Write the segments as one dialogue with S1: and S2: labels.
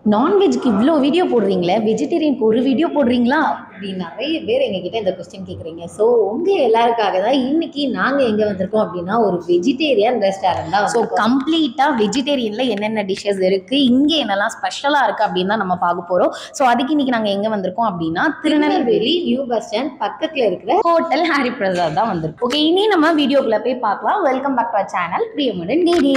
S1: நான்வெஜ்க்கு இவ்வளோ வீடியோ போடுறீங்களே வெஜிடேரியனுக்கு ஒரு வீடியோ போடுறீங்களா அப்படி நிறைய பேர் எங்ககிட்ட இந்த கொஸ்டின் கேட்குறீங்க ஸோ உங்கள் எல்லாருக்காக தான் இன்னைக்கு நாங்கள் எங்கே வந்திருக்கோம் அப்படின்னா ஒரு வெஜிடேரியன் ரெஸ்டாரண்ட் தான் ஸோ கம்ப்ளீட்டாக வெஜிடேரியனில் என்னென்ன டிஷ்ஷஸ் இருக்குது இங்கே என்னெல்லாம் ஸ்பெஷலாக இருக்குது அப்படின்னு தான் நம்ம பார்க்க போகிறோம் ஸோ அதுக்கு இன்னைக்கு நாங்கள் எங்கே வந்திருக்கோம் அப்படின்னா திருநெல்வேலி நியூ பஸ் ஸ்டாண்ட் பக்கத்தில் இருக்கிற ஹோட்டல் ஹாரி பிரசாத் தான் வந்திருக்கோம் ஓகே இனி நம்ம வீடியோக்குள்ளே போய் பார்க்கலாம் வெல்கம் பேக் டு சேனல் பிரியமுடன் நீடி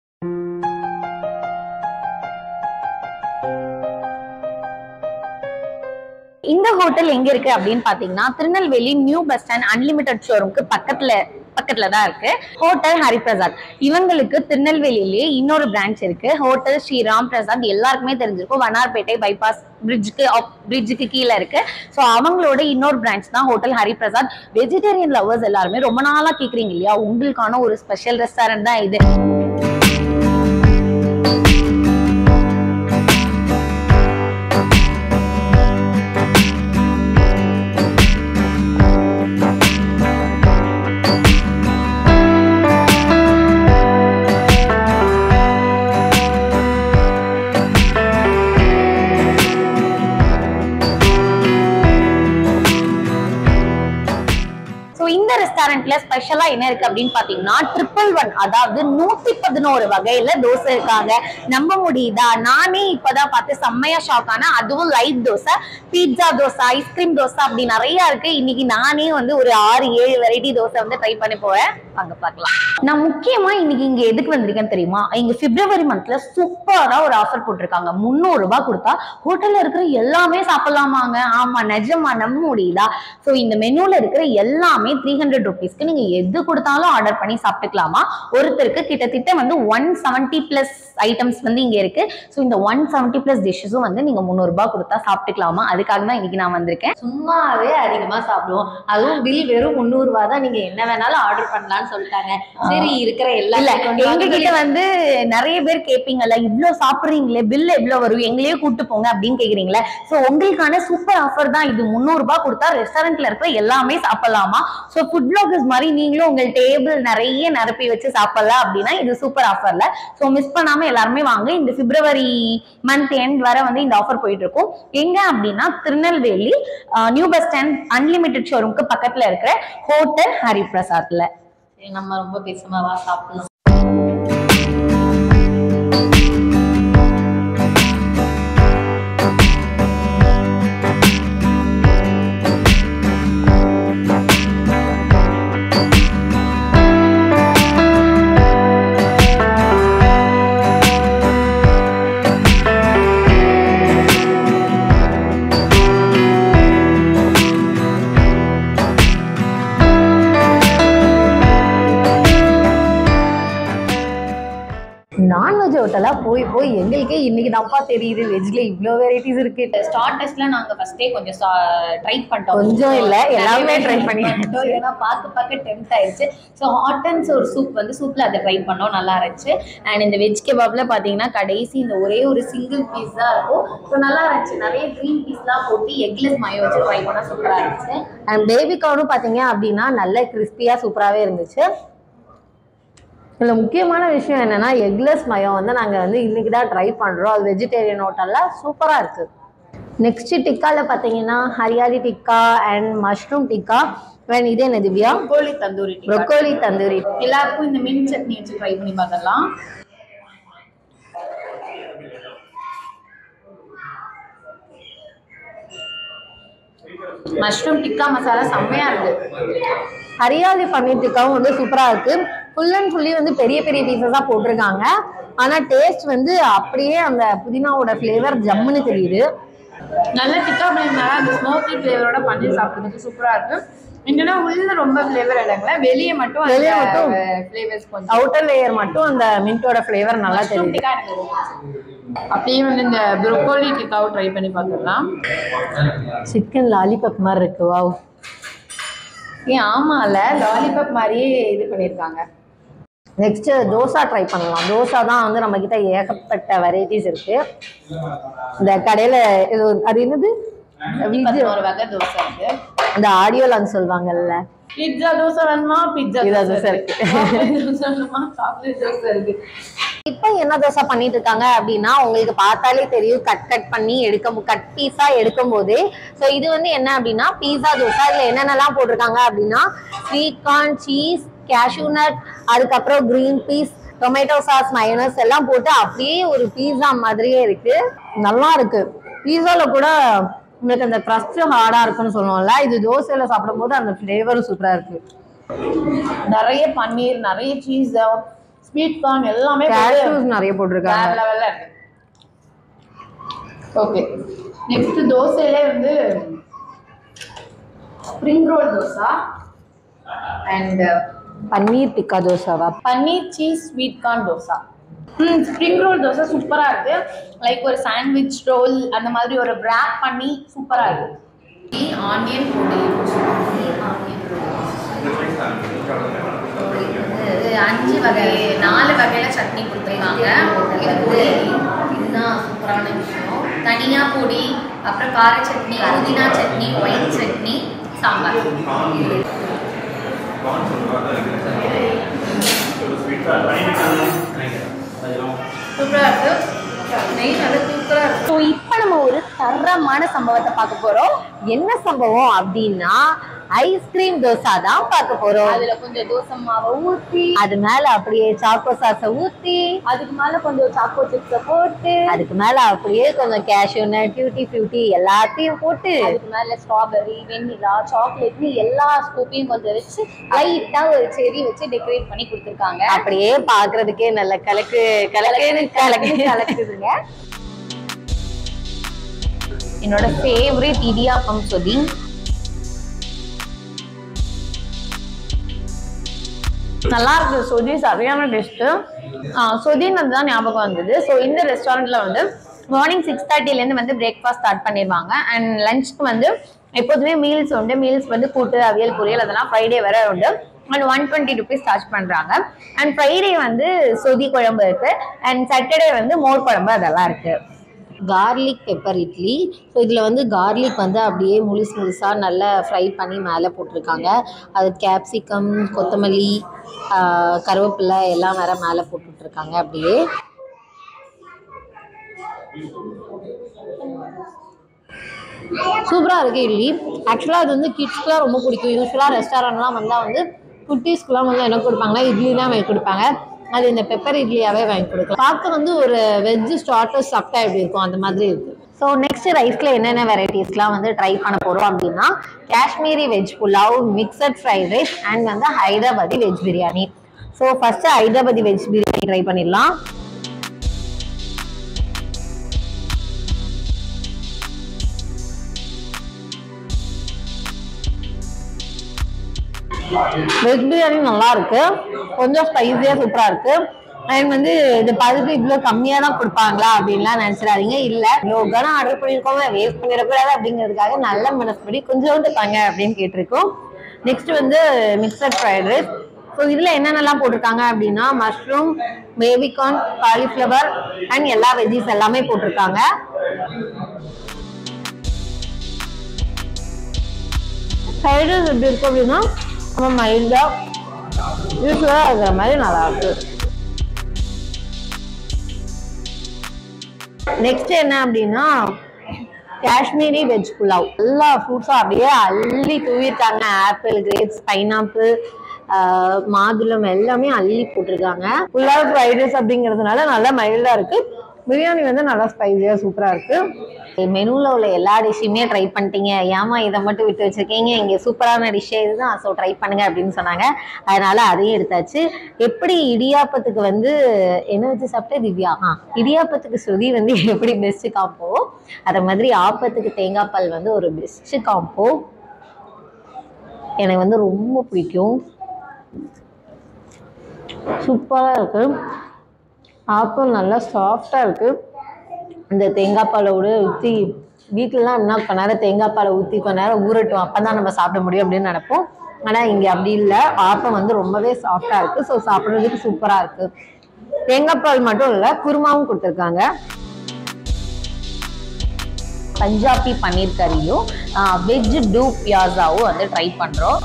S1: இந்த ஹோட்டல் எங்க இருக்கு அப்படின்னு பாத்தீங்கன்னா Tirunelveli new bus stand unlimited ஷோரூம்க்கு பக்கத்துல பக்கத்துல தான் இருக்கு ஹோட்டல் ஹரிபிரசாத் இவங்களுக்கு திருநெல்வேலியிலேயே இன்னொரு பிரான்ச் இருக்கு ஹோட்டல் ஸ்ரீ ராம் பிரசாத் எல்லாருக்குமே தெரிஞ்சிருக்கும் வண்ணார்பேட்டை பைபாஸ் பிரிட்ஜுக்கு பிரிட்ஜுக்கு கீழே இருக்கு ஸோ அவங்களோட இன்னொரு பிரான்ச் தான் ஹோட்டல் ஹரிபிரசாத் வெஜிடேரியன் லவர்ஸ் எல்லாருமே ரொம்ப நாளா கேக்குறீங்க இல்லையா உங்களுக்கான ஒரு ஸ்பெஷல் ரெஸ்டாரண்ட் தான் இது ஸோ இந்த ரெஸ்டாரண்ட்ல ஸ்பெஷலா என்ன இருக்கு அப்படின்னு பாத்தீங்கன்னா ட்ரிபிள் ஒன் அதாவது நூத்தி பதினோரு வகையில தோசை இருக்காங்க நம்ப முடியுதா நானே இப்பதான் பார்த்து செம்மையா ஷாக் ஆனேன் அதுவும் light dosa pizza dosa ice cream dosa அப்படி நிறைய இருக்கு இன்னைக்கு நானே வந்து ஒரு ஆறு ஏழு வெரைட்டி தோசை வந்து ட்ரை பண்ணி போறேன் வாங்க பார்க்கலாம் நான் முக்கியமா இன்னைக்கு இங்க எதுக்கு வந்திருக்கேன்னு தெரியுமா இங்க பிப்ரவரி மந்த்ல சூப்பரா ஒரு ஆஃபர் போட்டிருக்காங்க முந்நூறு ரூபாய் கொடுத்தா ஹோட்டல்ல இருக்கிற எல்லாமே சாப்பிடலாமாங்க ஆமா நிஜமா நம்ப முடியுதா ஸோ இந்த மெனுல இருக்கிற எல்லாமே த்ரீ ஹண்ட்ரட் ருபீஸ்க்கு நீங்க எது கொடுத்தாலும் ஆர்டர் பண்ணி சாப்பிட்டுக்கலாமா ஒருத்தருக்கு கிட்டத்தட்ட வந்து ஒன் செவன்ட்டி பிளஸ் ஐட்டம்ஸ் வந்து இங்க இருக்கு ஸோ இந்த ஒன் செவன்ட்டி பிளஸ் டிஷ்ஷஸும் வந்து நீங்க முந்நூறு ரூபாய் கொடுத்தா சாப்பிட்டுக்கலாமா அதுக்காக தான் இன்னைக்கு நான் வந்திருக்கேன்
S2: சும்மாவே அதிகமா சாப்பிடுவோம் அதுவும் பில் வெறும் முந்நூறு ரூபாய் தான் நீங்க என்ன வேணாலும் ஆர்டர் பண்ணலாம்னு சொல்லிட்டாங்க சரி இருக்கிற எல்லா
S1: இல்ல
S2: கொண்டு
S1: எங்க
S2: வாங்க.
S1: கிட்ட வந்து நிறைய பேர் கேப்பீங்கல்ல இவ்ளோ சாப்பிடுறீங்களே பில் எவ்வளவு வரும் எங்களையே கூட்டு போங்க அப்படின்னு கேக்குறீங்களே சோ உங்களுக்கான சூப்பர் ஆஃபர் தான் இது முந்நூறு ரூபாய் கொடுத்தா ரெஸ்டாரண்ட்ல இருக்கிற எல்லாமே சாப்பிடலாமா சோ ஃபுட் பிளாகர்ஸ் மாதிரி நீங்களும் உங்க டேபிள் நிறைய நிரப்பி வச்சு சாப்பிடலாம் அப்படின்னா இது சூப்பர் ஆஃபர்ல சோ மிஸ் பண்ணாம எல்லாருமே வாங்க இந்த பிப்ரவரி மந்த் எண்ட் வரை வந்து இந்த ஆஃபர் போயிட்டு இருக்கும் எங்க அப்படின்னா Tirunelveli new bus stand unlimited ஷோரூம்க்கு பக்கத்துல இருக்கிற ஹோட்டல் ஹரிபிரசாத்ல
S2: சரி, நம்ம ரொம்ப பேசாம வா சாப்பிடலாம்
S1: நான்வெஜ் ஹோட்டலா போய் போய் எங்களுக்கே இன்னைக்கு தான்ப்பா தெரியுது வெஜ்ல இவ்ளோ வெரைட்டிஸ் இருக்கு
S2: ஸ்டார்டர்ஸ்ல நாங்க ஃபர்ஸ்டே கொஞ்சம் ட்ரை பண்ணிட்டோம்
S1: கொஞ்சம் இல்ல, எல்லாமே try பண்ணி
S2: பண்ணிட்டோம் ஏன்னா பார்க்க பார்க்க டெம்ட் ஆயிடுச்சு ஸோ ஹாட் அண்ட் ஒரு சூப் வந்து சூப்ல அதை ட்ரை பண்ணோம் நல்லா இருந்துச்சு அண்ட் இந்த வெஜ் கெபாப்ல பாத்தீங்கன்னா கடைசி இந்த ஒரே ஒரு சிங்கிள் பீஸ் தான் இருக்கும் ஸோ நல்லா இருந்துச்சு நிறைய க்ரீன் பீஸ்லாம் போட்டு எக்லெஸ் மயோ வச்சு ட்ரை பண்ணா சூப்பரா இருந்துச்சு
S1: அண்ட் பேபி கார்னும் பாத்தீங்க அப்படின்னா நல்ல கிறிஸ்பியா சூப்பராகவே இருந்துச்சு இதுல முக்கியமான விஷயம் என்னன்னா எக்லெஸ் மயம் வந்து நாங்க வந்து இன்னைக்கு தான் ட்ரை பண்றோம் அது வெஜிடேரியன் ஹோட்டல்ல சூப்பரா இருக்கு நெக்ஸ்ட் டிக்கால பாத்தீங்கன்னா hariyali tikka and mushroom tikka and இது என்ன திவ்யா
S2: கோழி தந்தூரி tikka.
S1: ப்ரொக்கோலி தந்தூரி
S2: எல்லாருக்கும் இந்த மின் சட்னி வச்சு ட்ரை பண்ணி பார்க்கலாம் மஷ்ரூம் டிக்கா மசாலா செம்மையா இருக்கு
S1: ஹரியாலி பன்னீர் டிக்காவும் வந்து சூப்பரா இருக்கு ஃபுல் அண்ட் ஃபுல்லி வந்து பெரிய பெரிய பீசஸா போட்டிருக்காங்க ஆனா டேஸ்ட் வந்து அப்படியே அந்த புதினாவோட ஃப்ளேவர் ஜம்முன்னு தெரியுது
S2: நல்ல டிக்கா பண்ணிருந்தாங்க அந்த ஸ்மோக்கி ஃப்ளேவரோட பண்ணி சாப்பிடுறதுக்கு சூப்பரா இருக்கு என்னன்னா உள்ள ரொம்ப ஃப்ளேவர் இல்லைங்களா வெளியே மட்டும்
S1: வெளிய மட்டும்
S2: ஃப்ளேவர்ஸ் கொஞ்சம்
S1: அவுட்டர் லேயர் மட்டும் அந்த மின்ட்டோட ஃப்ளேவர் நல்லா
S2: மஷ்ரூம்
S1: தெரியுது
S2: டிக்கா எனக்கு ரொம்ப பிடிச்சிருக்கு. அப்படியே வந்து இந்த ப்ரொக்கோலி டிக்காவும் ட்ரை பண்ணி பார்த்துடலாம்
S1: சிக்கன் லாலிபப் மாதிரி இருக்கு வாவ்
S2: ஏன் ஆமால லாலிபாப் மாதிரியே இது பண்ணியிருக்காங்க
S1: நெக்ஸ்ட் தோசா ட்ரை பண்ணலாம் தோசா தான் வந்து நம்ம கிட்ட ஏகப்பட்ட வெரைட்டிஸ் இருக்கு இந்த கடையில இது ஒரு- அது என்னது விஜய்
S2: பதினோரு வகை தோசை இருக்கு
S1: அந்த ஆடியோ லான்ச் சொல்லுவாங்கல்ல
S2: பிட்சா தோசை வேணுமா பிட்சா
S1: Pizza
S2: தோசை
S1: தோசை
S2: இருக்கு சாக்லேட் தோசை வேணுமா சாக்லேட் தோசை இருக்கு
S1: இப்போ என்ன தோசை பண்ணிட்டு இருக்காங்க அப்படின்னா உங்களுக்கு பார்த்தாலே தெரியும் கட் கட் பண்ணி எடுக்க கட் பீஸா எடுக்கும் போதே ஸோ இது வந்து என்ன அப்படின்னா பீஸா தோசை இதுல என்னென்னலாம் போட்டிருக்காங்க அப்படின்னா sweet corn cheese cashew nut அதுக்கப்புறம் green peas tomato sauce mayonnaise எல்லாம் போட்டு அப்படியே ஒரு பீஸா மாதிரியே இருக்கு நல்லா இருக்கு பீஸால கூட உங்களுக்கு அந்த crust ஹார்டா இருக்குன்னு சொல்லுவோம்ல இது தோசையில சாப்பிடும்போது அந்த ஃப்ளேவரும் சூப்பரா இருக்கு
S2: நிறைய பன்னீர் நிறைய சீஸ் ஸ்வீட் கார்ன் எல்லாமே
S1: கேஷ்யூஸ் நிறைய போட்டிருக்காங்க
S2: வேற லெவல்ல இருக்கு ஓகே நெக்ஸ்ட் தோசையிலே வந்து spring roll dosa and
S1: paneer tikka தோசாவா
S2: paneer cheese sweet corn dosa ம் ஸ்ப்ரிங் ரோல் தோசை சூப்பரா இருக்கு லைக் ஒரு சாண்ட்விச் ரோல் அந்த மாதிரி ஒரு wrap பண்ணி சூப்பரா இருக்கு ஆனியன் பொடி
S3: இது அஞ்சு வகை நாலு வகையில சட்னி கொடுத்துருக்காங்க இது பொடி இதுதான் சூப்பரான விஷயம் தனியா பொடி அப்புறம் கார சட்னி புதினா சட்னி ஒயிட் சட்னி சாம்பார் சூப்பரா இருக்கு நெய் நல்லா சூப்பரா இருக்கு
S1: ஸோ இப்போ நம்ம ஒரு தரமான சம்பவத்தை பார்க்க போறோம் என்ன சம்பவம் அப்படின்னா ஐஸ்கிரீம் தோசை தான் பார்க்க போறோம்
S2: அதுல கொஞ்சம் தோசை மாவை ஊத்தி
S1: அது மேல அப்படியே சாக்கோ சாஸை ஊத்தி
S2: அதுக்கு மேல கொஞ்சம் சாக்கோ சிப்ஸை போட்டு
S1: அதுக்கு மேல அப்படியே கொஞ்சம் கேஷ்யூ நட் டியூட்டி ஃபியூட்டி எல்லாத்தையும் போட்டு
S2: அதுக்கு மேல ஸ்ட்ராபெரி வெண்ணிலா சாக்லேட்னு எல்லா ஸ்கூப்பையும் கொஞ்சம் வச்சு லைட்டா ஒரு செரி வச்சு டெக்கரேட் பண்ணி கொடுத்துருக்காங்க
S1: அப்படியே பாக்குறதுக்கே நல்ல கலக்கு கலக்கு கலக்கு
S2: கலக்குதுங்க என்னோட ஃபேவரட் இடியாப்பம் சொல்லி நல்லா இருக்கு சொதி சரியான டேஸ்ட்டு சொதின்னு தான் ஞாபகம் வந்தது ஸோ இந்த ரெஸ்டாரண்ட்ல வந்து மார்னிங் சிக்ஸ் தேர்ட்டிலேருந்து வந்து பிரேக்ஃபாஸ்ட் ஸ்டார்ட் பண்ணிடுவாங்க அண்ட் லஞ்சுக்கு வந்து எப்போதுமே மீல்ஸ் உண்டு மீல்ஸ் வந்து கூட்டு அவியல் பொரியல் அதெல்லாம் ஃப்ரைடே வர உண்டு and one twenty rupees charge பண்ணுறாங்க அண்ட் ஃப்ரைடே வந்து சொதி குழம்பு இருக்கு அண்ட் சாட்டர்டே வந்து மோர் குழம்பு அதெல்லாம் இருக்கு
S1: கார்லிக் பெப்பர் இட்லி ஸோ இதில் வந்து கார்லிக் வந்து அப்படியே முழுசு முழுசாக நல்லா ஃப்ரை பண்ணி மேலே போட்டிருக்காங்க அது கேப்சிகம் கொத்தமல்லி ஆஹ், கருவேப்பிலை எல்லாம் வேற மேலே போட்டுட்ருக்காங்க அப்படியே சூப்பராக இருக்குது இட்லி ஆக்சுவலாக அது வந்து கிட்ஸ்க்குலாம் ரொம்ப பிடிக்கும் யூஸ்வலாக ரெஸ்டாரண்ட்லாம் வந்தால் வந்து குட்டீஸ்க்குலாம் வந்து என்ன கொடுப்பாங்கன்னா இட்லி தான் வாங்கி கொடுப்பாங்க அது இந்த பெப்பர் இட்லியாவே வாங்கி கொடுக்கலாம் பார்க்க வந்து ஒரு வெஜ் ஸ்டார்டர்ஸ் சாப்பிட்டா எப்படி இருக்கும் அந்த மாதிரி இருக்கு ஸோ நெக்ஸ்ட் ரைஸ்ல என்னென்ன வெரைட்டிஸ்லாம் வந்து ட்ரை பண்ண போறோம் அப்படின்னா Kashmiri veg pulao mixed fried rice and வந்து Hyderabadi veg biryani so first Hyderabadi veg biryani try பண்ணிடலாம் வெஜ் பிரியாணி நல்லா இருக்கு கொஞ்சம் ஸ்பைஸியா சூப்பரா இருக்கு அண்ட் வந்து இது பழுது இவ்வளோ கம்மியா தான் கொடுப்பாங்களா அப்படின்லாம் நினைச்சிடாதீங்க இல்ல இவ்வளோ கனம் ஆர்டர் பண்ணியிருக்கோம் வேஸ்ட் பண்ணிடக்கூடாது அப்படிங்கிறதுக்காக நல்ல மனசுபடி கொஞ்சோண்டு தாங்க அப்படின்னு கேட்டிருக்கோம் நெக்ஸ்ட் வந்து மிக்சட் ஃப்ரைட் ரைஸ் ஸோ இதில் என்னென்னலாம் போட்டிருக்காங்க அப்படின்னா மஷ்ரூம் பேபிகார்ன் காலிஃப்ளவர் அண்ட் எல்லா வெஜ்ஜிஸ் எல்லாமே போட்டிருக்காங்க ஃப்ரைட் ரைஸ் எப்படி இருக்கும் அப்படின்னா நம்ம மைல்டாக யூஸ்வலாக இருக்கிற மாதிரி நல்லா இருக்கு நெக்ஸ்ட் என்ன அப்படின்னா காஷ்மீரி வெஜ் புலாவ் எல்லா ஃப்ரூட்ஸும் அப்படியே அள்ளி தூவிருக்காங்க ஆப்பிள் கிரேப்ஸ் பைனாப்பிள் மாதுளம் எல்லாமே அள்ளி போட்டிருக்காங்க புலாவ் ஃப்ரைட் ரைஸ் அப்படிங்கிறதுனால நல்லா மைல்டா இருக்கு பிரியாணி வந்து நல்லா ஸ்பைசியா சூப்பரா இருக்கு மெனுல உள்ள எல்லா டிஷ்ஷுமே ட்ரை பண்ணிட்டீங்க ஏமா இதை மட்டும் விட்டு வச்சிருக்கீங்க இங்க சூப்பரான டிஷ்ஷே இதுதான் ஸோ ட்ரை பண்ணுங்க அப்படின்னு சொன்னாங்க அதனால அதையும் எடுத்தாச்சு எப்படி இடியாப்பத்துக்கு வந்து என்ன வச்சு சாப்பிட்டே திவ்யா ஆ இடியாப்பத்துக்கு ஸ்ருதி வந்து எப்படி பெஸ்ட் காம்போ அதை மாதிரி ஆப்பத்துக்கு தேங்காய் பால் வந்து ஒரு பெஸ்ட் காம்போ எனக்கு வந்து ரொம்ப பிடிக்கும் சூப்பராக இருக்கு ஆப்பம் நல்லா சாஃப்டாக இருக்கு இந்த தேங்காய் பாலை விட ஊற்றி வீட்டிலலாம் என்ன கொஞ்ச நேரம் தேங்காய் பாலை ஊற்றி கொஞ்ச நேரம் ஊறட்டும் அப்போ தான் நம்ம சாப்பிட முடியும் அப்படின்னு நினைப்போம் ஆனால் இங்கே அப்படி இல்லை ஆப்பம் வந்து ரொம்பவே சாஃப்டாக இருக்குது ஸோ சாப்பிட்றதுக்கு சூப்பராக இருக்குது தேங்காய் பால் மட்டும் இல்லை குருமாவும் கொடுத்துருக்காங்க பஞ்சாபி பன்னீர் கறியும் வெஜ் டூ பியாசாவும் வந்து ட்ரை பண்ணுறோம்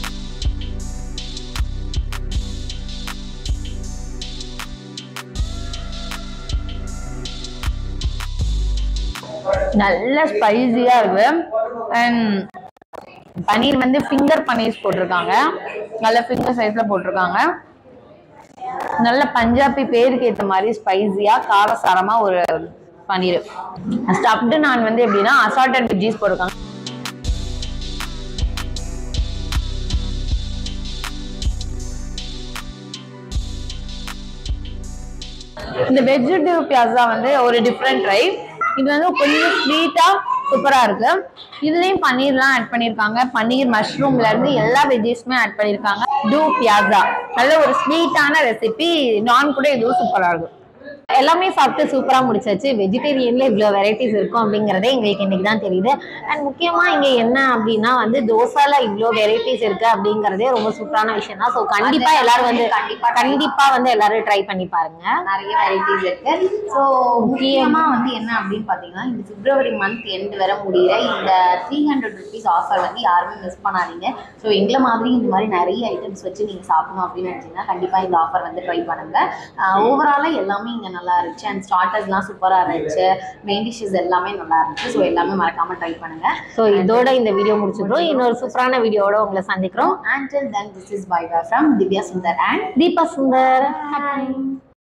S1: நல்ல ஸ்பைசியாக இருக்கு அண்ட் பன்னீர் வந்து ஃபிங்கர் பன்னீர்ஸ் போட்டிருக்காங்க நல்ல ஃபிங்கர் சைஸில் போட்டிருக்காங்க நல்ல பஞ்சாபி பேருக்கு ஏற்ற மாதிரி ஸ்பைசியாக காரசாரமாக ஒரு பன்னீர் ஸ்டப்டு நான் வந்து எப்படின்னா அசால்டட் வெஜ்ஜீஸ் போட்டிருக்காங்க இந்த வெஜிடபிள் பியாசா வந்து ஒரு டிஃப்ரெண்ட் ட்ரை இது வந்து கொஞ்சம் ஸ்வீட்டா சூப்பரா இருக்கு இதுலயும் பன்னீர்லாம் ஆட் பண்ணிருக்காங்க பன்னீர் மஷ்ரூம்ல இருந்து எல்லா வெஜ்ஜீஸுமே ஆட் பண்ணிருக்காங்க டூ பியாசா நல்ல ஒரு ஸ்வீட்டான ரெசிபி நான் கூட இதுவும் சூப்பரா இருக்கும் எல்லாமே சாப்பிட்டு சூப்பரா முடிச்சாச்சு வெஜிடேரியன்ல இவ்வளோ வெரைட்டிஸ் இருக்கும் அப்படிங்கறதே எங்களுக்கு இன்னைக்கு தான் தெரியுது அண்ட் முக்கியமா இங்க என்ன அப்படின்னா வந்து தோசால இவ்வளோ வெரைட்டிஸ் இருக்கு அப்படிங்கறதே ரொம்ப சூப்பரான விஷயம் தான் ஸோ கண்டிப்பா எல்லாரும் வந்து
S2: கண்டிப்பா
S1: கண்டிப்பா வந்து எல்லாரும் ட்ரை பண்ணி பாருங்க
S2: நிறைய வெரைட்டிஸ் இருக்கு ஸோ முக்கியமா வந்து என்ன அப்படின்னு பார்த்தீங்கன்னா இந்த பிப்ரவரி மந்த் எண்ட் வர முடியிற இந்த த்ரீ ஹண்ட்ரட் ருபீஸ் ஆஃபர் வந்து யாருமே மிஸ் பண்ணாதீங்க ஸோ எங்களை மாதிரி இந்த மாதிரி நிறைய ஐட்டம்ஸ் வச்சு நீங்கள் சாப்பிடணும் அப்படின்னு நினச்சிங்கன்னா கண்டிப்பாக இந்த ஆஃபர் வந்து ட்ரை பண்ணுங்க ஓவராலாக எல்லாமே இங்கே நல்லா இருந்துச்சு அண்ட் ஸ்டார்டர்ஸ்லாம் சூப்பராக இருந்துச்சு மெயின் டிஷ்ஷஸ் எல்லாமே நல்லா இருந்துச்சு ஸோ எல்லாமே மறக்காம ட்ரை பண்ணுங்க
S1: ஸோ இதோட இந்த வீடியோ முடிச்சிடுறோம் இன்னொரு சூப்பரான வீடியோவோட உங்களை சந்திக்கிறோம்
S2: until then this is bye bye from Divya Sundar and
S1: Deepa Sundar